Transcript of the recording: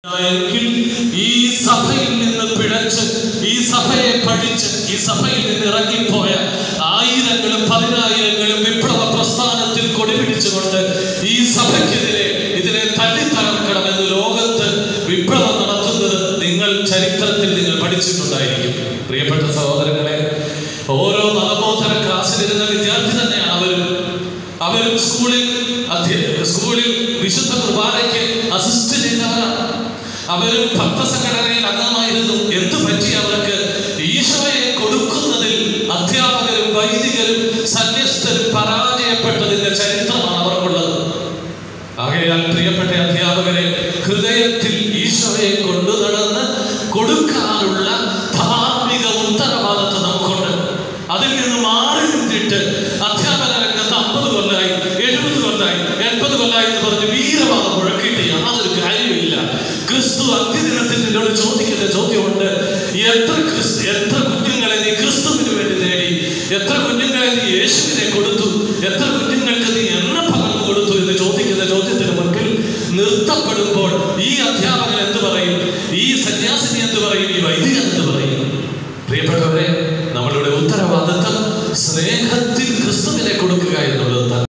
എങ്കിൽ ഈ സഭയിൽ നിന്ന് പിഴച്ച് ഈ സഭയെ പഠിച്ച് ഈ സഭയിൽ നിന്ന് ഇറങ്ങിപ്പോയ ആയിരങ്ങളും പതിനായിരങ്ങളും വിപ്ലവ പ്രസ്ഥാനത്തിൽ കൊടിപിടിച്ചുകൊണ്ട് ഈ സഭയ്ക്കെതിരെ ഇതിനെ തല്ലിത്തകർക്കണമെന്ന് ലോകത്ത് വിപ്ലവം നടത്തുന്നത് നിങ്ങൾ ചരിത്രത്തിൽ നിങ്ങൾ പഠിച്ചിട്ടുണ്ടായിരിക്കും പ്രിയപ്പെട്ട സഹോദരങ്ങളെ ഓരോ നവബോധന ക്ലാസ്സിലിരുന്ന വിദ്യാർത്ഥി തന്നെയാണ് അവരും അവരും സ്കൂളിൽ അധ്യ- സ്കൂളിൽ വിശുദ്ധ കുർബാനയ്ക്ക് അസിസ്റ്റ് ചെയ്തവരാണ് അവരും ഭക്തസംഘടനയിൽ അംഗമായിരുന്നു എന്തു പറ്റി അവർക്ക് ഈശോയെ കൊടുക്കുന്നതിൽ അധ്യാപകരും വൈദികരും സന്യസ്തരും പരാജയപ്പെട്ടതിന്റെ ചരിത്രമാണ് അവർക്കുള്ളത് ആകയാൽ പ്രിയപ്പെട്ട അധ്യാപകരെ ഹൃദയത്തിൽ ഈശോയെ കൊണ്ടു നടന്ന് കൊടുക്കാനുള്ള ധാർമ്മിക ഉത്തരവാദിത്വം നമുക്കുണ്ട് അതിൽ നിന്ന് മാറി നിന്നിട്ട് അധ്യാപന രംഗത്ത് അമ്പത് കൊല്ലായി എഴുപത് കൊല്ലായി എൺപത് കൊല്ലായി എന്ന് പറഞ്ഞ് വീരവാദം മുഴക്കിയിട്ട് യാതൊരു കാര്യമില്ല ക്രിസ്തു അന്ത്യദിനത്തിൽ നിന്നോട് ചോദിക്കുന്ന ചോദ്യമുണ്ട് എത്ര ക്രിസ്തു എത്ര കുഞ്ഞുങ്ങളെ നീ ക്രിസ്തുവിന് വേണ്ടി നേടി എത്ര കുഞ്ഞുങ്ങളെ നീ യേശുവിനെ കൊടുത്തു എത്ര കുഞ്ഞുങ്ങൾക്ക് നീ എണ്ണ പകർന്നു കൊടുത്തു എന്ന് ചോദിക്കുന്ന ചോദ്യത്തിന് മുൻപിൽ നിർത്തപ്പെടുമ്പോൾ ഈ അധ്യാപകൻ എന്ത് പറയും ഈ സന്യാസിനി എന്ത് പറയും ഈ വൈദികൻ എന്ത് പറയും പ്രിയപ്പെട്ടവരെ നമ്മളുടെ ഉത്തരവാദിത്വം സ്നേഹത്തിൽ ക്രിസ്തുവിനെ കൊടുക്കുക എന്നുള്ളത്